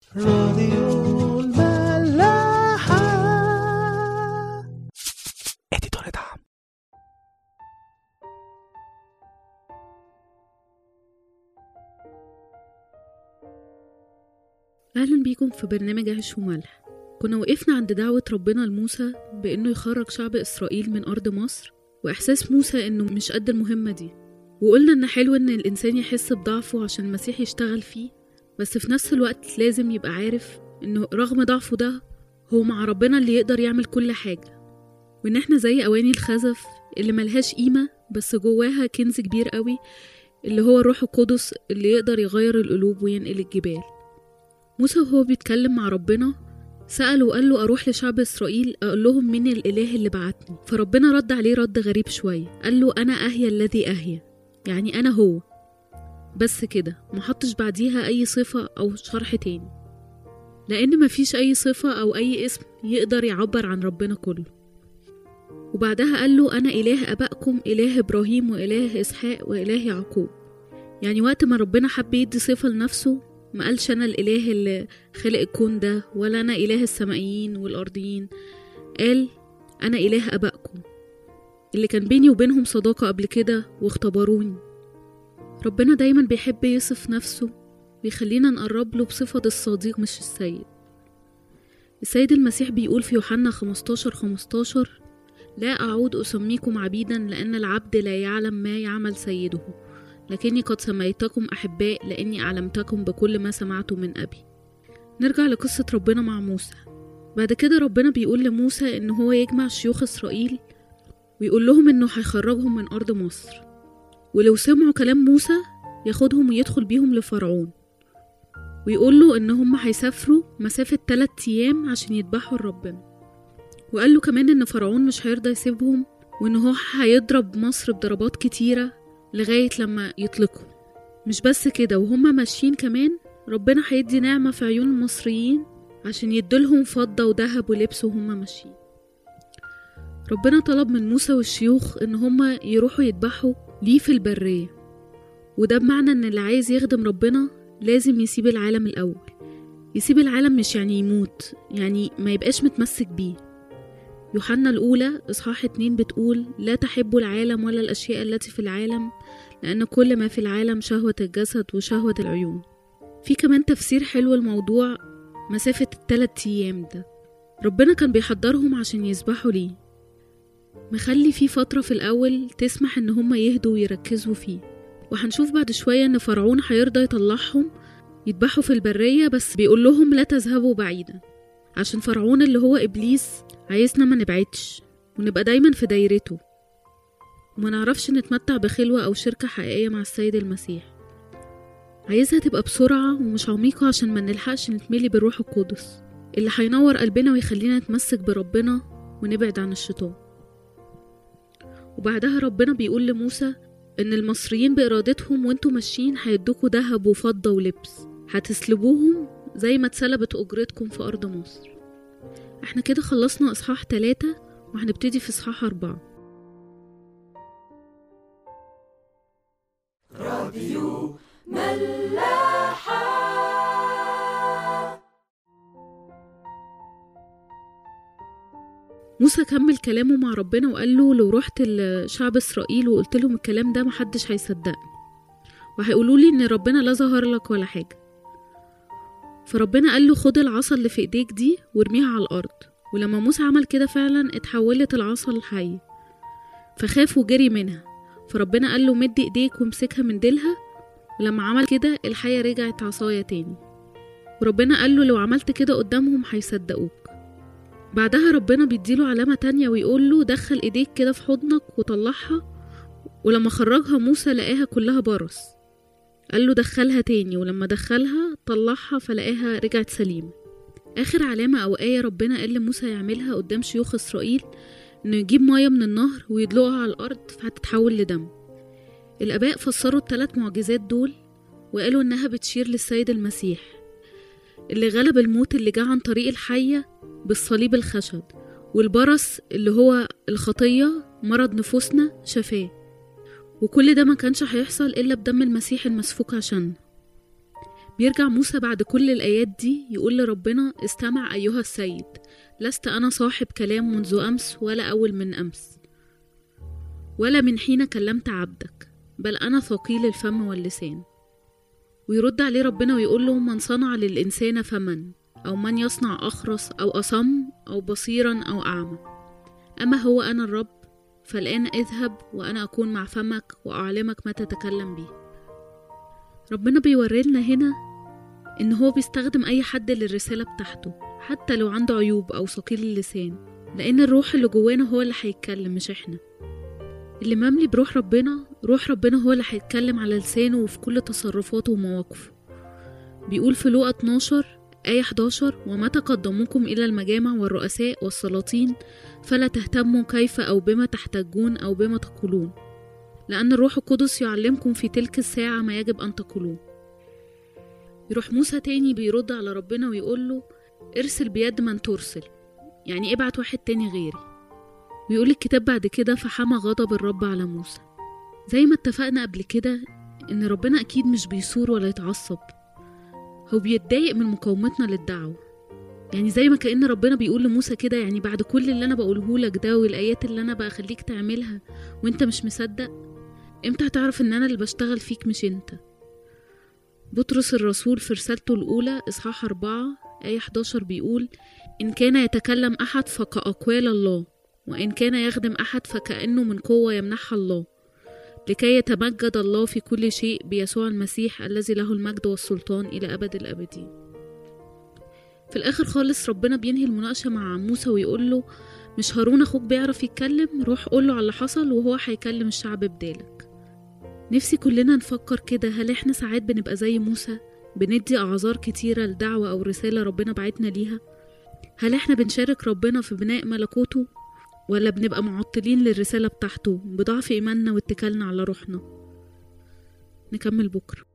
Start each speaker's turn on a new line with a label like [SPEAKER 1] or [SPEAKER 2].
[SPEAKER 1] راديو الملاحة اديتور دعم
[SPEAKER 2] أهلا بيكم في برنامج عيش وملح كنا وقفنا عند دعوة ربنا لموسى بإنه يخرج شعب إسرائيل من أرض مصر وإحساس موسى إنه مش قد المهمة دي وقلنا إن حلو إن الإنسان يحس بضعفه عشان المسيح يشتغل فيه بس في نفس الوقت لازم يبقى عارف إنه رغم ضعفه ده هو مع ربنا اللي يقدر يعمل كل حاجة وإن إحنا زي أواني الخزف اللي ملهاش قيمة بس جواها كنز كبير قوي اللي هو الروح القدس اللي يقدر يغير القلوب وينقل الجبال موسى وهو بيتكلم مع ربنا سأله وقال له أروح لشعب إسرائيل أقول لهم مين الإله اللي بعتني فربنا رد عليه رد غريب شوية قال له أنا أهيا الذي أهيا يعني أنا هو بس كده محطش بعديها أي صفة أو شرح تاني لأن مفيش أي صفة أو أي اسم يقدر يعبر عن ربنا كله وبعدها قال له أنا إله أبائكم إله إبراهيم وإله إسحاق وإله يعقوب يعني وقت ما ربنا حب يدي صفة لنفسه ما قالش أنا الإله اللي خلق الكون ده ولا أنا إله السمائيين والأرضيين قال أنا إله أبائكم اللي كان بيني وبينهم صداقة قبل كده واختبروني ربنا دايما بيحب يصف نفسه ويخلينا نقرب له بصفة الصديق مش السيد السيد المسيح بيقول في يوحنا 15 15 لا أعود أسميكم عبيدا لأن العبد لا يعلم ما يعمل سيده لكني قد سميتكم أحباء لأني أعلمتكم بكل ما سمعت من أبي نرجع لقصة ربنا مع موسى بعد كده ربنا بيقول لموسى إن هو يجمع شيوخ إسرائيل ويقول لهم إنه هيخرجهم من أرض مصر ولو سمعوا كلام موسى ياخدهم ويدخل بيهم لفرعون ويقول له إن هم هيسافروا مسافة تلات أيام عشان يذبحوا لربنا وقال له كمان إن فرعون مش هيرضى يسيبهم وإن هو هيضرب مصر بضربات كتيرة لغاية لما يطلقوا مش بس كده وهما ماشيين كمان ربنا هيدي نعمة في عيون المصريين عشان يدولهم فضة وذهب ولبس وهما ماشيين ربنا طلب من موسى والشيوخ إن هما يروحوا يذبحوا ليه في البرية وده بمعنى إن اللي عايز يخدم ربنا لازم يسيب العالم الأول يسيب العالم مش يعني يموت يعني ما يبقاش متمسك بيه يوحنا الأولى إصحاح اتنين بتقول لا تحبوا العالم ولا الأشياء التي في العالم لأن كل ما في العالم شهوة الجسد وشهوة العيون في كمان تفسير حلو الموضوع مسافة التلات أيام ده ربنا كان بيحضرهم عشان يسبحوا ليه مخلي في فترة في الأول تسمح إن هما يهدوا ويركزوا فيه وهنشوف بعد شوية إن فرعون هيرضى يطلعهم يذبحوا في البرية بس بيقول لهم لا تذهبوا بعيدا عشان فرعون اللي هو إبليس عايزنا ما نبعدش ونبقى دايما في دايرته وما نعرفش نتمتع بخلوة أو شركة حقيقية مع السيد المسيح عايزها تبقى بسرعة ومش عميقة عشان ما نلحقش نتملي بالروح القدس اللي هينور قلبنا ويخلينا نتمسك بربنا ونبعد عن الشيطان وبعدها ربنا بيقول لموسى إن المصريين بإرادتهم وانتوا ماشيين هيدوكوا دهب وفضة ولبس هتسلبوهم زي ما اتسلبت أجرتكم في أرض مصر احنا كده خلصنا إصحاح تلاتة وهنبتدي في إصحاح أربعة موسى كمل كلامه مع ربنا وقال له لو رحت لشعب إسرائيل وقلت لهم الكلام ده محدش هيصدقني وهيقولوا لي إن ربنا لا ظهر لك ولا حاجة فربنا قال له خد العصا اللي في ايديك دي وارميها على الأرض ولما موسى عمل كده فعلا اتحولت العصا لحية فخاف وجري منها فربنا قال له مد ايديك وامسكها من ديلها ولما عمل كده الحية رجعت عصاية تاني وربنا قال له لو عملت كده قدامهم هيصدقوك بعدها ربنا بيديله علامة تانية ويقول له دخل ايديك كده في حضنك وطلعها ولما خرجها موسى لقاها كلها برص قال له دخلها تاني ولما دخلها طلعها فلقاها رجعت سليمة آخر علامة أو آية ربنا قال لموسى يعملها قدام شيوخ إسرائيل إنه يجيب مية من النهر ويدلقها على الأرض فهتتحول لدم الآباء فسروا الثلاث معجزات دول وقالوا إنها بتشير للسيد المسيح اللي غلب الموت اللي جه عن طريق الحية بالصليب الخشب والبرص اللي هو الخطية مرض نفوسنا شفاه وكل ده ما كانش هيحصل إلا بدم المسيح المسفوك عشان بيرجع موسى بعد كل الآيات دي يقول لربنا استمع أيها السيد لست أنا صاحب كلام منذ أمس ولا أول من أمس ولا من حين كلمت عبدك بل أنا ثقيل الفم واللسان ويرد عليه ربنا ويقول له من صنع للإنسان فمن أو من يصنع أخرس أو أصم أو بصيرا أو أعمى أما هو أنا الرب فالآن اذهب وأنا أكون مع فمك وأعلمك ما تتكلم به ربنا بيوريلنا هنا إن هو بيستخدم أي حد للرسالة بتاعته حتى لو عنده عيوب أو ثقيل اللسان لأن الروح اللي جوانا هو اللي هيتكلم مش إحنا اللي مملي بروح ربنا روح ربنا هو اللي هيتكلم على لسانه وفي كل تصرفاته ومواقفه بيقول في لوقا 12 آية 11 ومتى قدموكم إلى المجامع والرؤساء والسلاطين فلا تهتموا كيف أو بما تحتجون أو بما تقولون لأن الروح القدس يعلمكم في تلك الساعة ما يجب أن تقولوه يروح موسى تاني بيرد على ربنا ويقول له ارسل بيد من ترسل يعني ابعت واحد تاني غيري ويقول الكتاب بعد كده فحمى غضب الرب على موسى زي ما اتفقنا قبل كده ان ربنا اكيد مش بيثور ولا يتعصب هو بيتضايق من مقاومتنا للدعوة يعني زي ما كأن ربنا بيقول لموسى كده يعني بعد كل اللي أنا بقوله لك ده والآيات اللي أنا بخليك تعملها وأنت مش مصدق إمتى هتعرف إن أنا اللي بشتغل فيك مش أنت بطرس الرسول في رسالته الأولى إصحاح أربعة آية 11 بيقول إن كان يتكلم أحد فكأقوال الله وإن كان يخدم أحد فكأنه من قوة يمنحها الله لكي يتمجد الله في كل شيء بيسوع المسيح الذي له المجد والسلطان إلى أبد الأبدين في الآخر خالص ربنا بينهي المناقشة مع موسى ويقول له مش هارون أخوك بيعرف يتكلم روح قوله على اللي حصل وهو هيكلم الشعب بدالك نفسي كلنا نفكر كده هل احنا ساعات بنبقى زي موسى بندي أعذار كتيرة لدعوة أو رسالة ربنا بعتنا ليها هل احنا بنشارك ربنا في بناء ملكوته ولا بنبقى معطلين للرسالة بتاعته بضعف إيماننا واتكالنا على روحنا نكمل بكره